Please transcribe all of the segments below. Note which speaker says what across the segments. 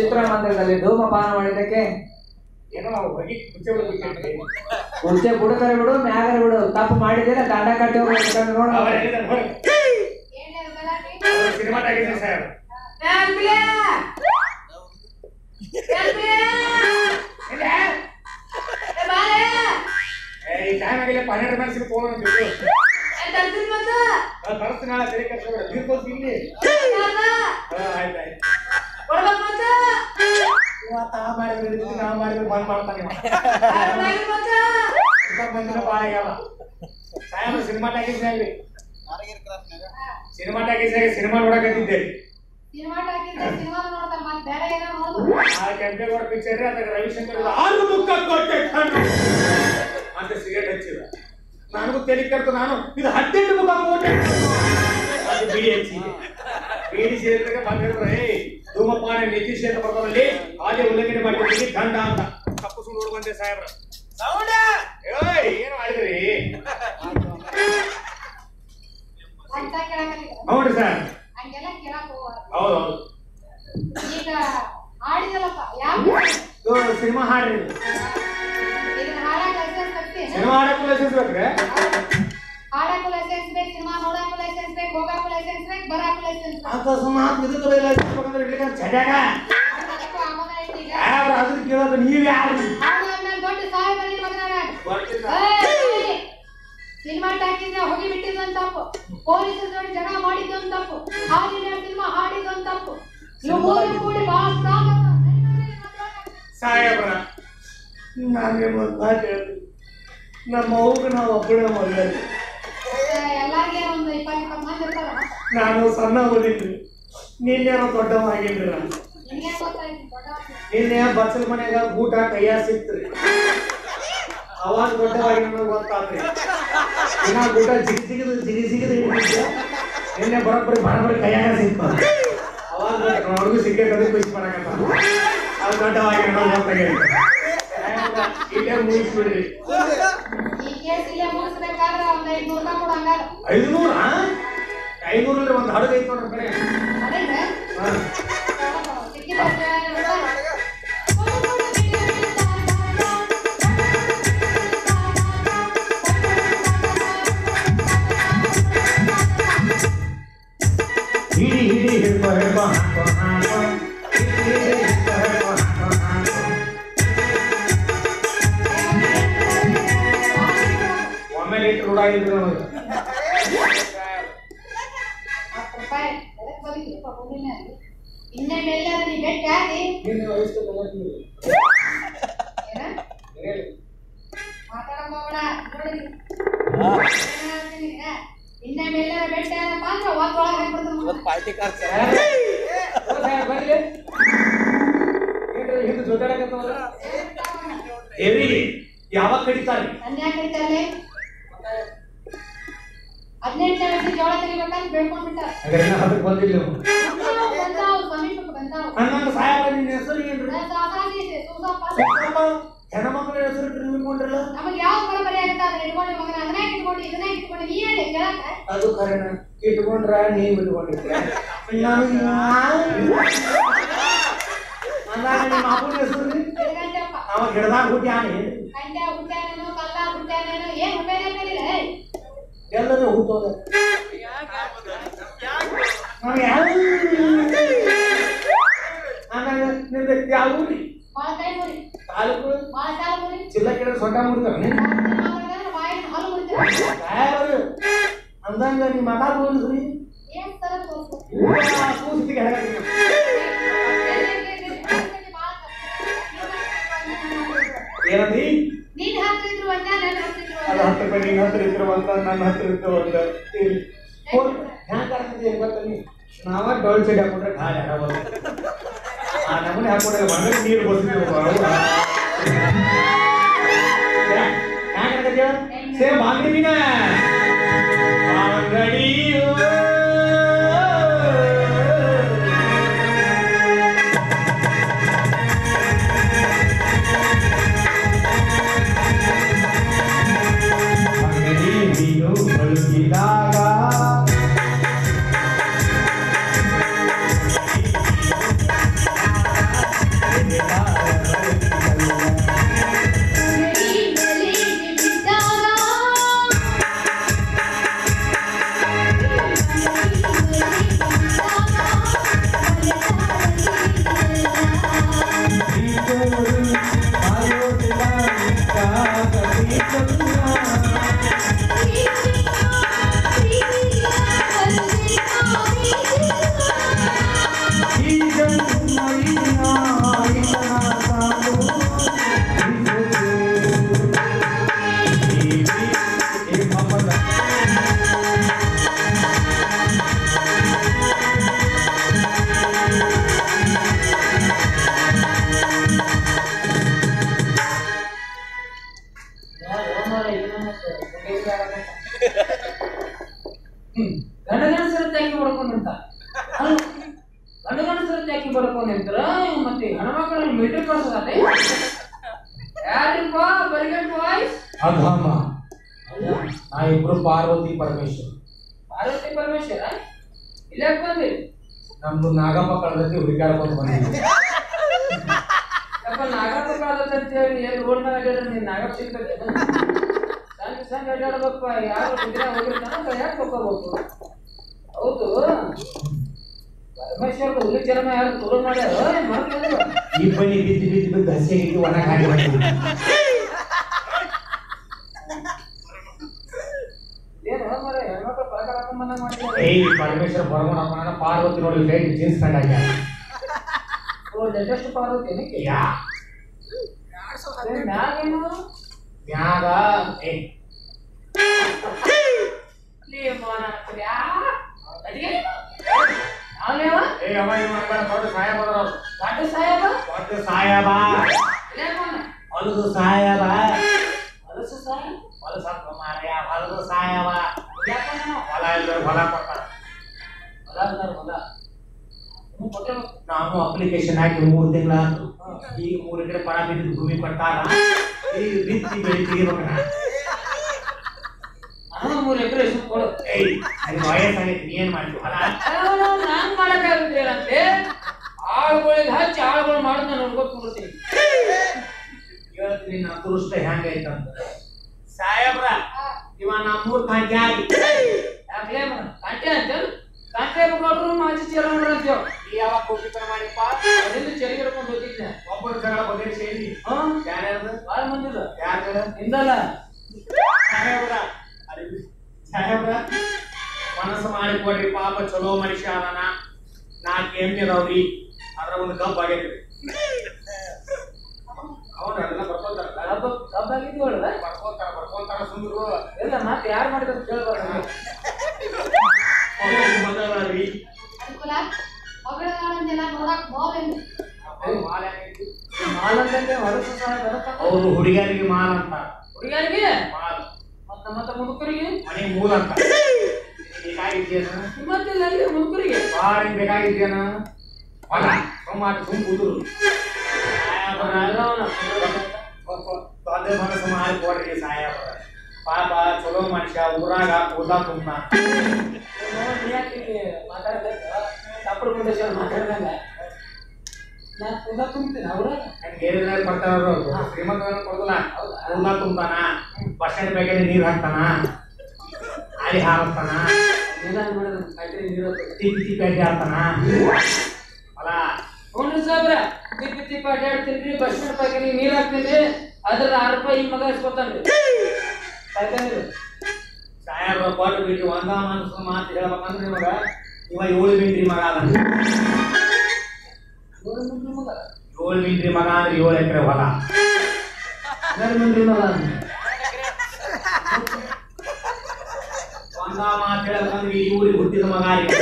Speaker 1: ಚಿತ್ರಮಂದಿರದಲ್ಲಿ ಧೂಮಪಾನ ಮಾಡಿದ್ದಕ್ಕೆ
Speaker 2: ಏನೋ ಹೋಗಿ ಕುಚ್ಚೆ ಬಿಡ್ಬೇಕು
Speaker 1: ಮುಂಚೆ ಬುಡಕರೆ ಬಿಡು ಮ್ಯಾಗರ ಬಿಡು ತಪ್ಪು ಮಾಡಿದ್ದೀರ ದಂಡ ಕಟ್ಟಿ ಹೋಗಿ ಹಿಡ್ಕೊಂಡು ನೋಡು
Speaker 2: ಅವ್ರು ಹೇಳಿದ್ದಾರೆ ನೋಡಿ ಸಿನಿಮಾ ಆಗಿದೆ ಸರ್ ಈ ಟೈಮ್ ಆಗಿಲ್ಲ ಪನ್ನೆರಡು ಮನಸ್ಸಿಗೆ ಫೋನ್ ಅಂತಿದ್ರು ತರಿಸ್ತೀನಿ ನಾಳೆ ಸರಿ ಕರ್ಸ್ಕೊಬೇಡ ಬೀರ್ಕೋಸ್ ಇಲ್ಲಿ ಹಾ, ಆಯ್ತು ಆಯ್ತು ಇವತ್ತು ಆ ಮಾಡಿದ್ರೆ ಇದಕ್ಕೆ ನಾ ಮಾಡಿದ್ರೆ ಬಂದ್ ಮಾಡ್ತಾನೆ ಇವ. ಇಪ್ಪತ್ತು ಮಂದಿನ ಭಾಳ ಆಗ್ಯಾವ ಸಾಯಂಕಾಲ ಸಿನಿಮಾ ಟಾಕೀಸ್ನಾಗ ಸಿನಿಮಾ ಟಾಕೀಸ್ನಾಗ ಸಿನಿಮಾ ನೋಡಕತ್ತಿದ್ದೆ ಆ ಕೆಂಪೇಗೌಡ ಪಿಕ್ಚರ್ ಅದಾಗ ರವಿಶಂಕರ್ ಆರು ಮುಖ ಕೊಟ್ಟೆ ಕಣ್ಣು ಅಂತ ಸಿಗರೇಟ್ ಹಚ್ಚಿದ ನನಗೂ ತಲೆ ಕರ್ತು ನಾನು ಇದು ಹದಿನೆಂಟು ಮುಖ ಕೊಟ್ಟೆ ಅದು ಬಿಡಿ ಹಚ್ಚಿದೆ ಬಿಡಿ ಸೇರಿದಾಗ ಬಂದ ಹೇಳಿದ್ರೆ ಏ ಧೂಮಪಾನ ನಿತೀಶ್ ಅಂತ ಬರ್ತಾರಲ್ಲಿ ಹಾಗೆ ಉಲ್ಲಂಘನೆ ಮಾಡಿದ್ದೀನಿ ದಂಡ ಅಂತ ತಪ್ಪಿಸ್ಕೊಂಡು ನೋಡು ಬಂದೆ ಸಾಹೇಬ್ರ ಏಯ್ ಏನು ಮಾಡಿದ್ರಿ ಹೌದು ಸರ್
Speaker 3: ಹಂಗೆಲ್ಲ ಕೇಳಕ್ ಹೋಗ್ಬಾರ್ದು.
Speaker 2: ಹೌದು ಹೌದು
Speaker 3: ಈಗ ಹಾಡಿದಲ್ಲಪ್ಪ ಯಾಕೆ
Speaker 2: ಇದು ಸಿನಿಮಾ ಹಾಡ್ರಿ ಇದು.
Speaker 3: ಇದನ್ನ ಹಾಡಕ್ ಲೈಸೆನ್ಸ್ ಕಟ್ಟಿ
Speaker 2: ಸಿನಿಮಾ ಹಾಡಕ್ಕೂ ಲೈಸೆನ್ಸ್ ಬೇಕ್ರೆ
Speaker 3: ಹಾಡಕ್ಕೂ ಲೈಸೆನ್ಸ್ ಬೇಕು ಸಿನಿಮಾ ನೋಡಕ್ಕೂ ಲೈಸೆನ್ಸ್ ಬೇಕು ಹೋಗಕ್ಕೂ ಲೈಸೆನ್ಸ್ ಬೇಕು ಬರಕ್ಕೂ ಲೈಸೆನ್ಸ್ ಬೇಕು
Speaker 2: ಅಕಸ್ಮಾತ್ ಇದಕ್ಕೆ ಬೇರೆ ಲೈಸೆನ್ಸ್ ಬೇಕಂದ್ರೆ ಇಡ್ಲಿಕ್ಕೆ ಚಡ್ಯಾಗ
Speaker 3: ಅದಕ್ಕೂ ಆಗೋದ ಐತಿ ಈಗ
Speaker 2: ಯಾರು ಅದನ್ನ ಕೇಳೋದು ನೀವು ಯಾರು
Speaker 3: ಆಮೇಲೆ ದೊಡ್ಡ ಸಾಹೇಬರಿ ಮಗನಾಗ ಸಿನಿಮಾ ಟಾಕೀಸ್ ಹೋಗಿ ಬಿಟ್ಟಿದ್ದು ಅಂತ ತಪ್ಪು ಪೊಲೀಸರ ಜೋಡಿ ಜಗಳ ಮಾಡಿದ್ದು ಅಂತ ತಪ್ಪು ಹಾಡಿನ ಸಿನಿಮಾ ಹಾಡಿದ್ದು ಅಂತ ತಪ್ಪು ಇವು ಮೂರು ಕೂಡಿ ಬಹಳ ಸ್ಟ್ರಾಂಗ್
Speaker 2: ಸಾಹೇಬ್ರ ನಾನೇ ಒಂದು ಮಾತು ಹೇಳ್ತೀನಿ ನಮ್ಮ ಅವ್ಗೆ ನಾವು ಒಬ್ಬನೇ ಮಗ
Speaker 3: ಎಲ್ಲಾರ್ಗೆ ಒಂದು ಇಪ್ಪತ್ತು ಇಪ್ಪತ್ತು ಮಂದಿ ಇರ್ತಾರ
Speaker 2: ನಾನು ಸಣ್ಣ ಓದಿದ್ವಿ ನಿನ್ನೇನೋ ದೊಡ್ಡವಾಗಿದ್ರಿ ನಾನು
Speaker 3: ನಿನ್ಗೆ ಗೊತ್ತಾಯ್ತು ದೊಡ್ಡ
Speaker 2: ನಿನ್ನೆ ಬಚ್ಚಲ ಮನೆಯಾಗ ಊಟ ಕೈಯ ಸಿಕ್ತ್ರಿ ಅವಾಗ ದೊಡ್ಡವಾಗಿ ನನಗೆ ಗೊತ್ತಾತ್ರಿ ಇನ್ನ ಊಟ ಜಿಗಿ ಜಿಗಿದು ಜಿಗಿ ಜಿಗಿದು ಹಿಡಿದಿದ್ದೆ ನಿನ್ನೆ ಬರೋಬ್ಬರಿ ಬರೋಬ್ಬರಿ ಕೈಯಾಗ ಸಿಕ್ತ ಅವಾಗ ಅವ್ರಿಗೂ ಸಿಕ್ಕೈತೆ ಅದಕ್ಕೆ ಖುಷಿ ಮಾಡಕತ್ತ ಅದು ದೊಡ್ಡವಾಗಿ ನನಗೆ ಗೊತ್ತಾಗೈತೆ ಇಲ್ಲೇ ಮುಗಿಸ್ಬಿಡ್ರಿ
Speaker 3: ಈ ಕೇಸ್ ಇಲ್ಲೇ ಮುಗಿಸ್ಬೇಕಾದ್ರೆ ಒಂದ್ ಐದ್ನೂರು ರೂಪಾಯಿ ಕೊಡು ಹಂಗಾರ
Speaker 2: ಐದುನೂರ ಐನೂರಲ್ಲಿ ಒಂದು ಹಡಗು ಐತೆ ನೋಡ್ರಿ ಕಡೆ
Speaker 3: ಅದೇನ್ರಿ
Speaker 2: ಹಾಂ ಹಿಡಿ ಹಿಡಿ ಹಿಡ್ಕೊ ಹಿಡ್ಕೊ ಹಾಕೋ ಹಾಕೋ ಹಿಡಿ ಹಿಡಿ ಹಿಡ್ಕೊ ಹಿಡ್ಕೊ ಹಾಕೋ ಹಾಕೋ ಒಮ್ಮೆಲೆ ಇಟ್ಟು ರೂಢ ಆಗಿದ್ರು ನಮಗೆ
Speaker 3: ಇನ್ನೇ ಮೇಲೆ ನೀ ಬೆಟ್ಟ ಆಗಿ
Speaker 2: ನಿನ್ನೆ ವಯಸ್ಸು ತಗೊಂಡಿದ್ದೀವಿ
Speaker 3: ಏನ
Speaker 2: ಹೇಳಿ
Speaker 3: ಮಾತಾಡಕ್ ಹೋಗ್ಬೇಡ ನೋಡಿ ಇನ್ನೇ ಮೇಲೆ ಬೆಟ್ಟ ಏನಪ್ಪ ಅಂದ್ರೆ ಒಂದ್ ಒಳಗೆ ಹಾಕ್ಬಿಡ್ತಾನೆ
Speaker 4: ಪಾರ್ಟಿ ಕಾರ್ಡ್
Speaker 2: ಬರ್ಲಿ ಏನ್ರಿ ಹಿಂದೆ ಜೊತಾಡಕತ್ತವಲ್ಲ ಎಲ್ಲಿ ಯಾವಾಗ ಕಡಿತಾರೆ
Speaker 3: ಅನ್ಯಾಯ ಕರಿತಾರಲ್ಲ ಹದಿನೆಂಟನೇ ವರ್ಷ ಜೋಳ ತೆಗಿಬೇಕಂತ ಬೇಡ್ಕೊಂಡ್ಬಿಟ್ಟಾರ
Speaker 2: ಹಾಗಾದ್ರೆ ನಾ ಅದಕ್ಕೆ ಬಂದಿಲ್ಲ ನೀವು
Speaker 3: ಬಂದಾವ್ ಬಂದಾವ್ ಸಮೀಪಕ್ಕೆ ಬಂದಾವ್
Speaker 2: ಹನ್ನೊಂದು ಸಾಯಬ ನಿನ್ನ ಹೆಸರು ಏನ್ರಿ
Speaker 3: ನನ್ನ ಸಾಕಾಗಿ ಇದೆ, ಸುಮ್ಸಪ್ಪ.
Speaker 2: ಹೆಣ್ಮಕ್ಳ ಹೆಸರು ಇಟ್ಕೊಂಡ್ರಲ್ಲ
Speaker 3: ನಮಗ್ ಯಾವ ಬರಬರಿ ಆಗುತ್ತೆ ಅದನ್ನ ಇಟ್ಕೊಂಡು ಮಗನ ಅದನ್ನ ಇಟ್ಕೊಂಡು ಇದನ್ನ ಇಟ್ಕೊಂಡು ನೀ ಹೇಳಿ ಕೇಳಕ್ಕ
Speaker 2: ಅದು ಕರೆನ ಇಟ್ಕೊಂಡ್ರ ನೀವ್ ಇಟ್ಕೊಂಡಿದ್ರೆ ನಾನು ಅಂದಾಗ ನಿಮ್ಮ ಅಪ್ಪನ ಹೆಸರು ರೀ?
Speaker 3: ತಿರ್ಗಂಟಪ್ಪ
Speaker 2: ಅವ ಗಿಡದಾಗ ಹುಟ್ಟ್ಯಾನೆ
Speaker 3: ಕಂಡ ಹುಟ್ಟ್ಯಾನೇನೋ ಕಲ್ಲ ಹುಟ್ಟ್ಯಾನೇನೋ ಏನ್ ಉಪಯೋಗ ಕಲಿಲ್ಲ ಏಯ್
Speaker 2: ಎಲ್ಲರೂ ಹುಟ್ಟೋದ ನಾವು ಯಾವ ಅಂದಾಗ ನಿಮ್ದು ಯಾವ ಊರಿ
Speaker 3: ಬಾಳ ಕೈ ಮುರಿ
Speaker 2: ತಾಲೂಕು
Speaker 3: ಬಾಳ ಕಾಲ ಮುರಿ
Speaker 2: ಜಿಲ್ಲಾ ಕೇಳಿದ್ರೆ ಸೊಟ್ಟ ಮುಡ್ತಾನೆ
Speaker 3: ಬಾಯಿನ ಹಾಲು ಮುರಿತೀರ
Speaker 2: ಯಾರು ಅಂದಂಗ ನಿಮ್ಮ ಮಗ ಹೋದ್ರಿ
Speaker 3: ಏನ್ ತರ ತೋರ್ಸು
Speaker 2: ಕೂಸಿಗೆ ಹೇಳಕತ್ತೀನಿ ಏನಂದಿ
Speaker 3: ನೀನ್ ಹಾಕ್ತಿದ್ರು ಒಂದ ನನ್ನ ಹಾಕ್ತಿದ್ರು
Speaker 2: ಅದು
Speaker 3: ಒಂದ
Speaker 2: ಹತ್ತು ರೂಪಾಯಿ ನಿನ್ನ ಹತ್ರ ಇದ್ರು ಅಂತ ನನ್ನ ಹತ್ರ ಇತ್ತು ಅಂತ ಹೇಳಿ ಫೋನ್ ಹ್ಯಾಂಗ ಆಗ್ತದೆ ಹೆಂಗ್ ಗೊತ್ತಾ ನೀ ನಾವ ಡೋಲ್ ಸೈಡ್ ಹಾಕೊಂಡ್ರೆ ಖಾಲಿ ಆಗೋದು ಆ ನಮೂನೆ ಹಾಕೊಂಡ್ರೆ ಮನೆ ನೀರು ಬರ್ತಿದ್ರು ಹ್ಯಾಂಗ ಸೇ ಬಾಂಗ್ರಿ ಅಂಗಡಿಯೋ ಅಂಗಡಿ ನೀನು ಬಳುಕಿದಾಗ
Speaker 1: ಮಕ್ಕಳು ಮಿಲ್ಟ್ರಿ ಕಳ್ಸೋದತ್ತೆ ಯಾರಿಪ್ಪ ಬರಿಗಟ್ ವಾಯ್ಸ್
Speaker 2: ಅಧಮ ನಾ ಇಬ್ರು ಪಾರ್ವತಿ ಪರಮೇಶ್ವರ್
Speaker 1: ಪಾರ್ವತಿ ಪರಮೇಶ್ವರ ಇಲ್ಲೇ ಬಂದ್ರಿ
Speaker 2: ನಮ್ದು ನಾಗಪ್ಪ ಕಳೆದಕ್ಕೆ ಹುಡುಗಾಡ್ಕೊಂಡು ಬಂದಿದ್ವಿ
Speaker 1: ಯಪ್ಪ ನಾಗಪ್ಪ ಕಾಲದ ಅಂತ ಹೇಳಿ ಎಲ್ಲಿ ರೋಡ್ ಮೇಲೆ ಅಡ್ಡಾಡ್ರೆ ನೀನ್ ನಾಗಪ್ಪ ಸಿಗ್ತದೆ ಸಣ್ಣ ಸಣ್ಣ ಅಡ್ಡಾಡ್ಬೇಕಪ್ಪ ಯಾರು ಬಿದ್ರೆ ಹೋಗಿರ್ತಾನ ಯಾಕೆ ತಗೋಬೇಕು ಹೌದು ಪರಮೇಶ್ವರ ಹುಲಿ ಚರ್ಮ ಯಾರು ತುರು ಮಾಡ್ಯಾರ ಮಾಡ್ಕೊಂಡು
Speaker 2: ಇಬ್ಬನಿ ಬಿದ್ದು ಬಿದ್ದು ಬಿದ್ದು ಹಸಿಗೆ ಒಣ ಕಾಯಿ ಬಂದಿದ್ವಿ
Speaker 1: ಏನು ಮರ ಹೆಣ್ಮಕ್ಳು ಪರಕರ ಹಾಕೊಂಡ್ ಮಾಡಿದ್ದಾರೆ
Speaker 2: ಏಯ್ ಪರಮೇಶ್ವರ್ ಬರ್ಕೊಂಡು ಹಾಕೋಣ ಪಾರ್ವತಿ ನೋಡಿ ಲೈಟ್ ಜೀನ್ಸ್ ಪ್ಯಾಂಟ್ ಹಾಕ್ಯಾರ
Speaker 1: ಲೇಟೆಸ್ಟ್ ಪಾರ್ವತಿ ಏನಕ್ಕೆ
Speaker 2: ಯಾ
Speaker 1: ಮ್ಯಾಗೇನು
Speaker 2: ಮ್ಯಾಗ ಏ
Speaker 1: ಅವನೇವ
Speaker 2: ಏ ಅವ ಇವ ಅಂಬೇಡ ದೊಡ್ಡ ಸಾಹೇಬ ಅದಾರ ಅವ್ರು.
Speaker 1: ಪಾಟೀಲ್ ಸಾಹೇಬ
Speaker 2: ದೊಡ್ಡ ಸಾಹೇಬ
Speaker 1: ಇಲ್ಲೇಕೋನ
Speaker 2: ಹೊಲದು ಸಾಹೇಬ
Speaker 1: ಹೊಲಸು ಸಾಹೇಬ
Speaker 2: ಹೊಲಸ ಮಾರ್ಯ ಹೊಲದು ಸಾಹೇಬ
Speaker 1: ಯಾಕಂದ್ರೆ
Speaker 2: ಹೊಲ ಇಲ್ದವ್ರು ಹೊಲ ಕೊಡ್ತಾರ
Speaker 1: ಹೊಲ ಅದಾರ ಹೊಲ ಇನ್ನು ಕೊಟ್ಟಿಲ್ಲ.
Speaker 2: ನಾನು ಅಪ್ಲಿಕೇಶನ್ ಹಾಕಿ ಮೂರು ತಿಂಗಳ ಈಗ ಮೂರು ಎಕರೆ ಪಣ ಬಿದ್ದಿದ್ದು ಭೂಮಿ ಕೊಟ್ಟಾರ ಈಗ ಬಿತ್ತಿ ಬೆಳಿ ತೆಗಿಬೇಕಣ್ಣ
Speaker 1: ನಾನು ಮೂರು ಎಕರೆ ಹೆಸರು ಕೊಡು
Speaker 2: ಏಯ್ ನಿನ್ ವಯಸ್ಸಾಗೈತಿ ನೀ ಏನ್ ಮಾಡ್ತೀವಿ ಹೊಲ
Speaker 1: ನಾನು ಮಾಡಕ್ಕಾಗುತ್ತೇನಂತೆ ಆಳುಗಳಿಗೆ ಹಚ್ಚಿ ಆಳುಗಳು ಮಾಡೋದು ನಾನು ನೋಡ್ಕೊತ ಕೂರ್ತೀನಿ
Speaker 2: ಇವತ್ತು ನಿನ್ನ ಅದೃಷ್ಟ ಹೆಂಗೈತ ಅಂತ ಸಾಹೇಬ್ರ ಇವ ನಮ್ಮೂರ್ ಕಾಂಟ್ಯಾಗಿ
Speaker 1: ಯಾಕಲೇ ಕಂಟೆ ಅಂತ ಕಂಟೆ ಕೊಡ್ರು ಮಾಜಿ ಚೇರಮಂಡ್ರ ಅಂತೇವ್
Speaker 2: ನೀ ಯಾವಾಗ ಹೋಗಿರ್ತಾರ ಮಾಡಿಪ್ಪ
Speaker 1: ಅದರಿಂದ ಚಳಿ ಹಿಡ್ಕೊಂಡು ಹೋಗಿದ್ದೆ
Speaker 2: ಒಬ್ಬರ ಜಗಳ ಬಗೆಹರಿಸಿ
Speaker 1: ಹ್ಮ್
Speaker 2: ಯಾರ್ಯಾರ್ದು
Speaker 1: ಭಾಳ ಮಂದಿಲ್ಲ
Speaker 2: ಯಾರ್ಯಾರ
Speaker 1: ಹಿಂದಲ್ಲ
Speaker 2: ಸಾಹೇಬ್ರ ಅಲ್ಲಿ ಸಾಹೇಬ್ರ ಮನಸ್ಸು ಮಾಡಿ ಕೊಡ್ರಿ ಪಾಪ ಚಲೋ ಮನುಷ್ಯ ಅದಾನ ನಾಲ್ಕು ಎಮ್ಮೆ ಅದಾವ್ರಿ ಅದ್ರ ಒಂದು ಕಪ್ ಆಗೈತ್ರಿ ಅವ್ರು ಅದೆಲ್ಲ ಬರ್ಕೊಂತಾರಲ್ಲ
Speaker 1: ಕಬ್ಬ ಕಬ್ಬಾಗಿದ್ವಿ ಒಳ್ಳೆ
Speaker 2: ಬರ್ಕೊಂತಾರ ಬರ್ಕೊಂತಾರ ಸುಂದ್ರು
Speaker 1: ಇಲ್ಲ ಮತ್ತೆ ಯಾರು ಮಾಡಿದ್ರು ಕೇಳ್ಬಾರ್ದು
Speaker 2: ಬಂದವ್ರಿ
Speaker 3: ಅನುಕೂಲ ಮಗಳಂತೆಲ್ಲ ನೋಡಕ್ ಬೋಲೆಂದು
Speaker 1: ಮಾಲಂದಂಗೆ ಹೊರಸು ಸಹ ಬರುತ್ತ
Speaker 2: ಅವರು ಹುಡುಗಿಯರಿಗೆ ಮಾಲ್ ಅಂತ
Speaker 1: ಹುಡುಗಿಯರಿಗೆ
Speaker 2: ಮಾಲ್
Speaker 1: ಮತ್ತ ಮತ್ತ ಮುದುಕರಿಗೆ
Speaker 2: ಮನೆ ಮೂಲ ಅಂತ ಬೇಕಾಗಿದ್ದೇನ
Speaker 1: ಮತ್ತಿಲ್ಲ ಅಲ್ಲಿ ಮುದುಕರಿಗೆ
Speaker 2: ಬಾರಿ ಬೇಕಾಗಿದ್ದೇನ ಹೊಲ ಸುಮ್ಮ ಸುಮ್ ಕೂతురు ದೊಡ್ಡ ಮನಸ್ಸು ಮಾಡಿ ಕೊಡ್ರಿ ಸಾಹೇಬ್ರ ಪಾಪ ಚಲೋ ಮನುಷ್ಯ ಊರಾಗ ಕೂದ ತುಂಬ
Speaker 1: ತಪ್ಪು ಮುಂದೆ ಮಾತಾಡ್ದಂಗ ನಾನು ಪುನಃ ತುಂಬ್ತೀನಿ ಅವ್ರಾಗ
Speaker 2: ಹೇಳಿದ್ರೆ ಬರ್ತಾರ ಶ್ರೀಮಂತ ಕೊಡೋದಿಲ್ಲ ಕೂದ ತುಂಬ್ತಾನ ಬಸ್ ಸ್ಟ್ಯಾಂಡ್ ಬೇಕಾದ್ರೆ ನೀರ್ ಹಾಕ್ತಾನ ಅಲ್ಲಿ ಹಾರಿಸ್ತಾನ
Speaker 1: ನಿಧಾನ ಮಾಡಿದ್ರೆ ಕಟ್ರಿ ನೀರು
Speaker 2: ತಿಪ್ಪಿ ತಿಪ್ಪಿ ಅಡ್ಡಿ ಹಾಕ್ತಾನ ಅಲ್ಲ
Speaker 1: ನೋಡ್ರಿ ಸಾಬ್ರ ತಿಪ್ಪಿ ತಿಪ್ಪಿ ಅಡ್ಡಾಡ್ತೀನಿ ಬಸ್ ಸ್ಟ್ಯಾಂಡ್ ಪೈಕಿ ನೀರ್ ಹಾಕ್ತೀನಿ ಅದ್ರ ಆರು ರೂಪಾಯಿ ಈ ಮಗ ಇಸ್ಕೊತಾನ್ರಿ ಕಾಯ್ತಾನಿರು
Speaker 2: ಸಾಹೇಬ್ರ ಕೊಟ್ಟು ಬಿಟ್ಟು ಒಂದ ಮನಸ್ಸು ಮಾತು ಹೇಳ್ಬೇಕಂದ್ರೆ ನಿಮಗ ಇವ ಏಳು ಮಿಂಟ್ರಿ ಮಗ ಅದ
Speaker 1: ನೂರು ಮಂದಿ ಮಗ
Speaker 2: ಏಳು ಮಿಂಟ್ರಿ ಮಗ ಅಂದ್ರೆ ಏಳು ಎಕರೆ ಹೊಲ
Speaker 1: ಹನ್ನೆರಡು ಮಂದಿ ಮಗ ಅಂದ.
Speaker 2: ಒಂದ ಮಾತು ಹೇಳ್ಬೇಕಂದ್ರೆ ಈ ಊರಿಗೆ ಹುಟ್ಟಿದ ಮಗ ಇವ.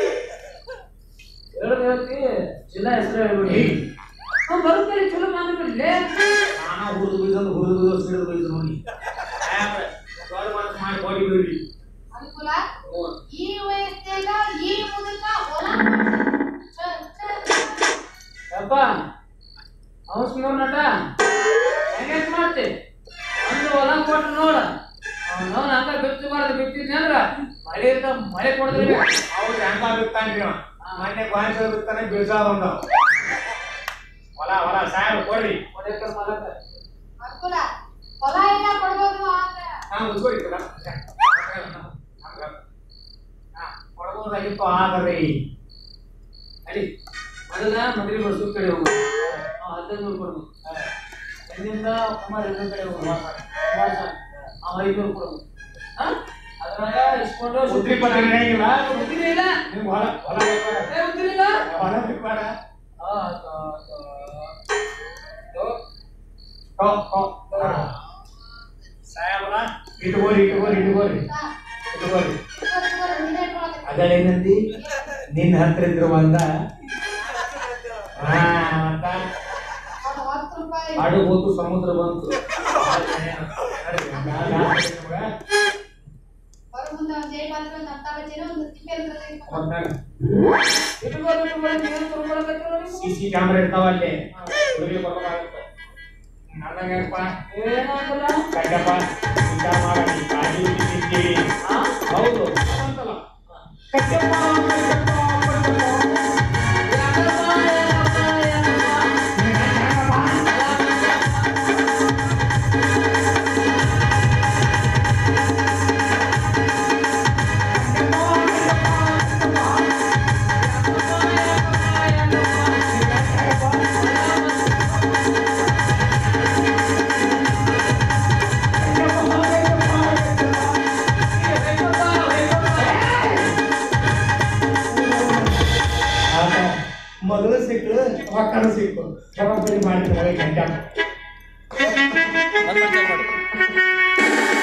Speaker 1: ಹೇಳೋದ್ ಹೇಳ್ತಿ ಜಿಲ್ಲಾ ಹೆಸರು ಹೇಳ್ಬಿಡಿ ಅವ್ನು ಬರುತ್ತಾರೆ ಚಲೋ ಮಾತಾಡ್ಬಿಡ್ಲೇ
Speaker 2: ನಾನ ಹುರಿದು ಬೀಸೋದು ಹುರಿದು ಬೀಸೋದು ಸಿಡಿದು ಬೀಸೋದು ನೋಡಿ ಸಾಹೇಬ್ರ ದೊಡ್ಡ ಮನಸ್ಸು ಮಾಡಿ ಕೊಟ್ಟು ಬಿಡ್ರಿ
Speaker 3: ಅನುಕೂಲ ಈ ವಯಸ್ಸಿನಾಗ ಈ ಮುದುಕ ಹೊಲ ಛ, ಛ, ಛ.
Speaker 1: ಯಪ್ಪ ಅವನ್ ಸುಮ್ಮನೆ ನಟ ಹೆಂಗ್ ಮಾಡ್ತಿ ಒಂದು ಹೊಲ ಕೊಟ್ಟು ನೋಡ ಅವ್ನು ಹಂಗ ಬಿತ್ತಬಾರ್ದು ಬಿತ್ತಿದ್ನಿ ಅಂದ್ರ ಮಳೆ ಇರ್ತ ಮಳೆ ಕೊಡದ್ರಿ
Speaker 2: ಅವ್ರು ಹೆಂಗ ಬಿತ್ತಾನ್ರಿ ಅವ ಮೊನ್ನೆ ಬಾಯಿಸೋ ಬಿತ್ತಾನೆ ಬೀಜ ಬಂದವ ಹೊಲ ಹೊಲ ಸಾಹೇಬ್ರ ಕೊಡ್ರಿ
Speaker 1: ಒಡೆಕರ್ ಮಲಕ
Speaker 3: ಅನುಕೂಲ ಹೊಲ ಎಲ್ಲ ಕೊಡ್ಬೋದು ಅಂತ
Speaker 2: ಹಾ ಮುಚ್ಕೊಡಿ ಕೂಡ ಕೊಡ್ಬೋದಾಗಿತ್ತು ಆದ್ರಿ
Speaker 1: ಅಡಿ ಮೊದಲ ಮದುವೆ ಬಸ್ಸು ಕಡೆ ಹೋಗು ಹದಿನೈದು ನೂರು ಕೊಡ್ಬೇಕು ಎಲ್ಲಿಂದ ಕುಮಾರ್ ಇನ್ನೊಂದ್ ಕಡೆ ಹೋಗು ಕುಮಾರ್ ಸ್ವಾಮಿ. ಅವ ಐದ್ನೂರು ಕೊಡ್ಬೇಕು ಹಾ ಅದ್ರಾಗ ಇಸ್ಕೊಂಡು
Speaker 2: ಉದ್ರಿ ಪಟ್ಟ ನಡೆಯಂಗಿಲ್ಲ
Speaker 1: ಗೊತ್ತಿಲ್ಲ ಇಲ್ಲ
Speaker 2: ನಿಮ್ಗೆ ಹೊಲ ಹೊಲ ಬೇಕಾ?
Speaker 1: ಏ, ಗೊತ್ತಿಲ್ಲ
Speaker 2: ಹೊಲ ಬೇಕಾ?
Speaker 1: ಆ, ಆ, ಆ.
Speaker 2: ಹೋ, ಹೋ. ಹಾ. ಸಾಹೇಬ್ರ ಇಟ್ಕೋರಿ ಇಟ್ಕೋರಿ ಇಟ್ಕೋರಿ ಇಟ್ಕೋರಿ ಅದೇನಂದಿ ನಿನ್ನ ಹತ್ರ ಇದ್ರು ಬಂದ ಹಾ ಮತ್ತ
Speaker 3: ಹತ್ತು ರೂಪಾಯಿ
Speaker 2: ಆಡು ಹೋತು ಸಮುದ್ರ ಬಂತು
Speaker 3: ಹೊರ ಮುಂದೆ ಒಂದು ಏಳು ಪಾತ್ರೆ ಒಂದು ಅರ್ಧ ಬಜ್ಜಿನ ಒಂದು ತಿಪ್ಪೆ ಇರ್ತದೆ
Speaker 1: ಇಟ್ಕೊಂಡು ಇಟ್ಕೊಂಡು ನೀನು ಕೊಡ್ಕೊಳಕತ್ತಿರೋ ನೀವು?
Speaker 2: ಸಿ ಸಿ ಕ್ಯಾಮ್ರಾ ಇರ್ತಾವ ಅಲ್ಲಿ
Speaker 1: ಹಾ.
Speaker 2: ಹುಡುಗಿ ಬರ್ಬೇಕಾಗುತ್ತೆ ನನಗಪ್ಪ
Speaker 1: ಏನಾಗಲ್ಲ
Speaker 2: ಕಡ್ಡಪ್ಪ ವಿಚಾರ ಮಾಡ ನೀ ಕಾಜು ತಿಂತೀವಿ
Speaker 1: ಹಾ?
Speaker 2: ಹೌದು ಅಂತಲ್ಲ ಕಡ್ಡಪ್ಪ ಕಡ್ಡಪ್ಪ ಕಡ್ಡಪ್ಪ
Speaker 1: ಯಾಕಪ್ಪ, ಯಾಕಪ್ಪ,
Speaker 2: ಆತ ಮೊದಲು ಸಿಕ್ಕಳು ರೊಕ್ಕನು ಸಿಕ್ಕು ಜವಾಬ್ದಾರಿ ಮಾಡಿದ್ರೆ ಗಂಟ
Speaker 4: ಬಂದ್ ಮಾಡಿ